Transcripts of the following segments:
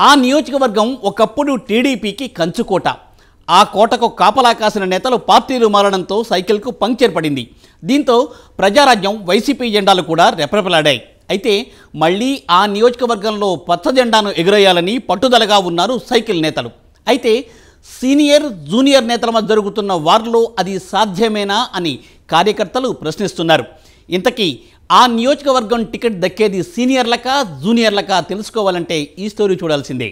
ఆ నియోజకవర్గం ఒకప్పుడు టీడీపీకి కంచుకోట ఆ కోటకు కాపలా కాసిన నేతలు పార్టీలు మారడంతో సైకిల్కు పంక్చర్ పడింది దీంతో ప్రజారాజ్యం వైసీపీ జెండాలు కూడా రెపరెపలాడాయి అయితే మళ్ళీ ఆ నియోజకవర్గంలో పచ్చ జెండాను ఎగురేయాలని పట్టుదలగా ఉన్నారు సైకిల్ నేతలు అయితే సీనియర్ జూనియర్ నేతల మధ్య జరుగుతున్న వార్లో అది సాధ్యమేనా అని కార్యకర్తలు ప్రశ్నిస్తున్నారు ఇంతకీ ఆ నియోజకవర్గం టికెట్ దక్కేది సీనియర్లకా జూనియర్లకా తెలుసుకోవాలంటే ఈ స్టోరీ చూడాల్సిందే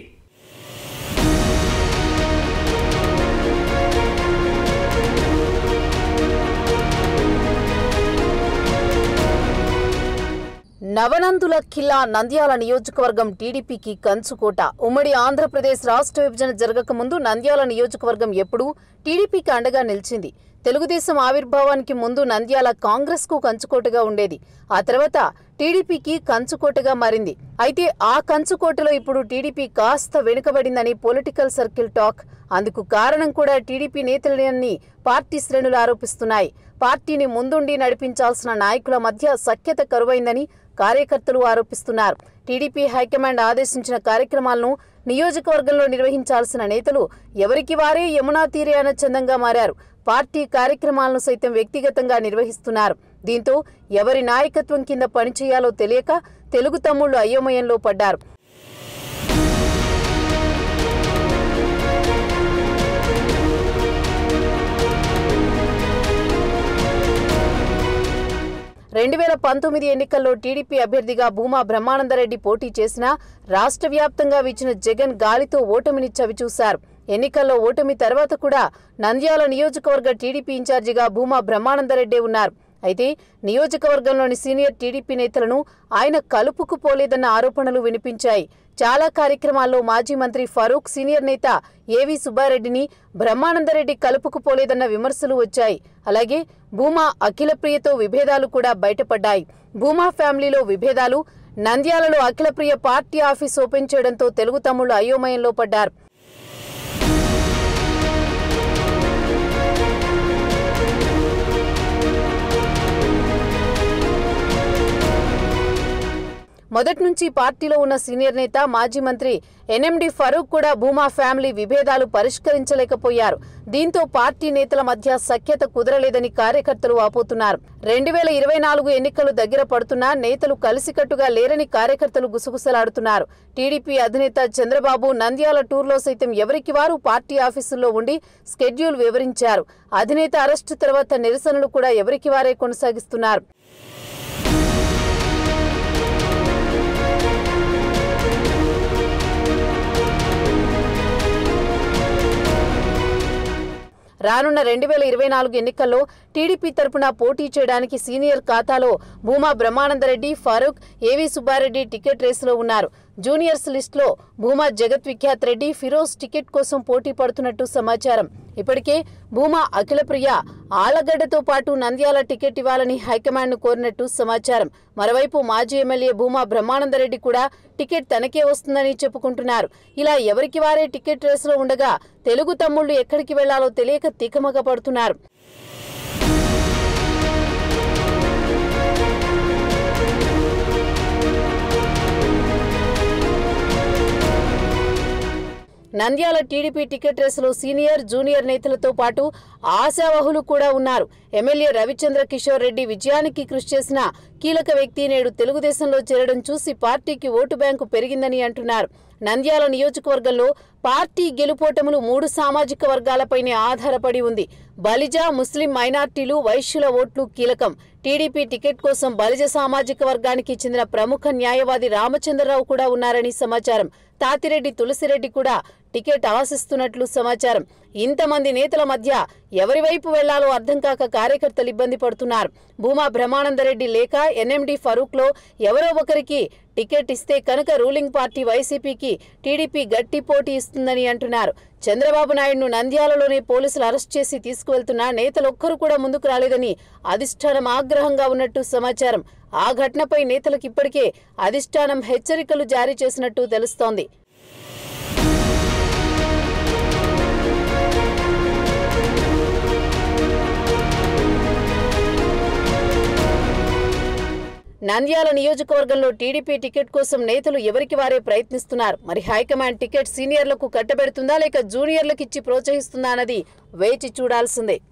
నవనందుల ఖిల్లా నంద్యాల నియోజకవర్గం టీడీపీకి కంచుకోట ఉమ్మడి ఆంధ్రప్రదేశ్ రాష్ట్ర విభజన జరగక ముందు నంద్యాల నియోజకవర్గం ఎప్పుడూ టీడీపీకి అండగా నిలిచింది తెలుగుదేశం ఆవిర్భావానికి ముందు నంద్యాల కాంగ్రెస్ కు కంచుకోటగా ఉండేది ఆ తర్వాత టీడీపీకి కంచుకోటగా మారింది అయితే ఆ కంచుకోటలో ఇప్పుడు టీడీపీ కాస్త వెనుకబడిందని పొలిటికల్ సర్కిల్ టాక్ అందుకు కారణం కూడా టీడీపీ నేతలని పార్టీ శ్రేణులు ఆరోపిస్తున్నాయి పార్టీని ముందుండి నడిపించాల్సిన నాయకుల మధ్య సఖ్యత కరువైందని కార్యకర్తలు ఆరోపిస్తున్నారు టీడీపీ హైకమాండ్ ఆదేశించిన కార్యక్రమాలను నియోజకవర్గంలో నిర్వహించాల్సిన నేతలు ఎవరికి వారే యమునా తీరే అన్న చందంగా మారారు పార్టీ కార్యక్రమాలను సైతం వ్యక్తిగతంగా నిర్వహిస్తున్నారు దీంతో ఎవరి నాయకత్వం కింద పనిచేయాలో తెలియక తెలుగు తమ్ముళ్లు అయోమయంలో పడ్డారు రెండు వేల పంతొమ్మిది ఎన్నికల్లో టీడీపీ అభ్యర్థిగా భూమా బ్రహ్మానందరెడ్డి పోటీ చేసినా రాష్ట్ర వ్యాప్తంగా వీచిన జగన్ గాలితో ఓటమిని చవిచూశారు ఎన్నికల్లో ఓటమి తర్వాత కూడా నంద్యాల నియోజకవర్గ టీడీపీ ఇన్ఛార్జిగా భూమా బ్రహ్మానందరెడ్డే ఉన్నారు అయితే నియోజకవర్గంలోని సీనియర్ టీడీపీ నేతలను ఆయన కలుపుకు పోలేదన్న ఆరోపణలు వినిపించాయి చాలా కార్యక్రమాల్లో మాజీ మంత్రి ఫరూక్ సీనియర్ నేత ఏవి సుబ్బారెడ్డిని బ్రహ్మానందరెడ్డి కలుపుకు పోలేదన్న విమర్శలు వచ్చాయి అలాగే భూమా అఖిలప్రియతో విభేదాలు కూడా బయటపడ్డాయి భూమా ఫ్యామిలీలో విభేదాలు నంద్యాలలో అఖిలప్రియ పార్టీ ఆఫీస్ ఓపెన్ చేయడంతో తెలుగు తమ్ముళ్లు అయోమయంలో పడ్డారు మొదటి నుంచి పార్టీలో ఉన్న సీనియర్ నేత మాజీ మంత్రి ఎన్ఎండి ఫరూక్ కూడా భూమా ఫ్యామిలీ విభేదాలు పరిష్కరించలేకపోయారు దీంతో పార్టీ నేతల మధ్య సఖ్యత కుదరలేదని కార్యకర్తలు వాపోతున్నారు రెండు వేల ఇరవై నాలుగు ఎన్నికలు దగ్గర పడుతున్నా నేతలు కలిసికట్టుగా లేరని కార్యకర్తలు గుసగుసలాడుతున్నారు టీడీపీ అధినేత చంద్రబాబు నంద్యాల టూర్లో సైతం ఎవరికి వారు పార్టీ ఆఫీసుల్లో ఉండి స్కెడ్యూల్ వివరించారు అధినేత అరెస్టు తర్వాత నిరసనలు కూడా ఎవరికి వారే కొనసాగిస్తున్నారు రానున్న రెండు వేల ఇరవై నాలుగు ఎన్నికల్లో టీడీపీ తరపున పోటీ చేయడానికి సీనియర్ ఖాతాలో భూమా బ్రహ్మానందరెడ్డి ఫరూక్ ఏవి సుబ్బారెడ్డి టికెట్ రేసులో ఉన్నారు జూనియర్స్ లిస్టులో భూమా జగత్ విఖ్యాత్ రెడ్డి ఫిరోజ్ టికెట్ కోసం పోటీ పడుతున్నట్టు సమాచారం ఇప్పటికే భూమా అఖిలప్రియ ఆలగడ్డతో పాటు నంద్యాల టికెట్ ఇవ్వాలని హైకమాండ్ను కోరినట్టు సమాచారం మరోవైపు మాజీ ఎమ్మెల్యే భూమా బ్రహ్మానందరెడ్డి కూడా టికెట్ తనకే వస్తుందని చెప్పుకుంటున్నారు ఇలా ఎవరికి వారే టికెట్ రేసులో ఉండగా తెలుగు తమ్ముళ్లు ఎక్కడికి వెళ్లాలో తెలియక తికమక పడుతున్నారు నంద్యాల టీడీపీ టికెట్ రేసులో సీనియర్ జూనియర్ నేతలతో పాటు ఆశావహులు కూడా ఉన్నారు ఎమ్మెల్యే రవిచంద్ర కిషోర్ రెడ్డి విజయానికి కృషి చేసిన కీలక వ్యక్తి నేడు తెలుగుదేశంలో చేరడం చూసి పార్టీకి ఓటు బ్యాంకు పెరిగిందని అంటున్నారు నంద్యాల నియోజకవర్గంలో పార్టీ గెలుపోటములు మూడు సామాజిక వర్గాలపైనే ఆధారపడి ఉంది బలిజ ముస్లిం మైనార్టీలు వైశ్యుల ఓట్లు కీలకం టీడీపీ టికెట్ కోసం బలిజ సామాజిక వర్గానికి చెందిన ప్రముఖ న్యాయవాది రామచంద్రరావు కూడా ఉన్నారని సమాచారం తాతిరెడ్డి తులసిరెడ్డి కూడా టికెట్ ఆశిస్తున్నట్లు సమాచారం ఇంతమంది నేతల మధ్య ఎవరి వైపు వెళ్లాలో అర్థం కాక కార్యకర్తలు ఇబ్బంది పడుతున్నారు భూమా బ్రహ్మానందరెడ్డి లేక ఎన్ఎండి ఫరూక్లో ఎవరో ఒకరికి టికెట్ ఇస్తే కనుక రూలింగ్ పార్టీ వైసీపీకి టీడీపీ గట్టి పోటీ ఇస్తుందని అంటున్నారు చంద్రబాబు నాయుడును నంద్యాలలోనే పోలీసులు అరెస్ట్ చేసి తీసుకువెళ్తున్నా నేతలొక్కరు కూడా ముందుకు రాలేదని అధిష్టానం ఆగ్రహంగా ఉన్నట్టు సమాచారం ఆ ఘటనపై నేతలకు ఇప్పటికే అధిష్టానం హెచ్చరికలు జారీ చేసినట్టు తెలుస్తోంది నంద్యాల నియోజకవర్గంలో టీడీపీ టికెట్ కోసం నేతలు ఎవరికి వారే ప్రయత్నిస్తున్నారు మరి హైకమాండ్ టికెట్ సీనియర్లకు కట్టబెడుతుందా లేక జూనియర్లకు ఇచ్చి ప్రోత్సహిస్తుందా అన్నది వేచి చూడాల్సిందే